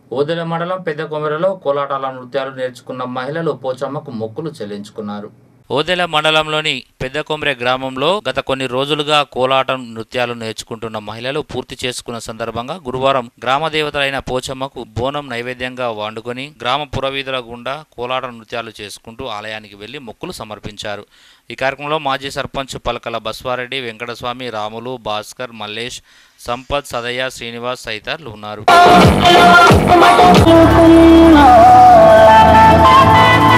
ఓదెల మండలం పెద్ద కొమెరలో కోలాటాల నృత్యాలు నేర్చుకున్న మహిళలు పోచమ్మకు మొక్కులు చెల్లించుకున్నారు ఓదెల మండలంలోని పెద్ద కొమ్రె గ్రామంలో గత కొన్ని రోజులుగా కోలాటం నృత్యాలు నేర్చుకుంటున్న మహిళలు పూర్తి చేసుకున్న సందర్భంగా గురువారం గ్రామ దేవతలైన పోచమ్మకు బోనం నైవేద్యంగా వండుకొని గ్రామ పురవీధుల గుండా కోలాట నృత్యాలు చేసుకుంటూ ఆలయానికి వెళ్లి మొక్కులు సమర్పించారు ఈ కార్యక్రమంలో మాజీ సర్పంచ్ పలకల బస్వారెడ్డి వెంకటస్వామి రాములు భాస్కర్ మల్లేష్ సంపత్ సదయ్య శ్రీనివాస్ తదితరులు ఉన్నారు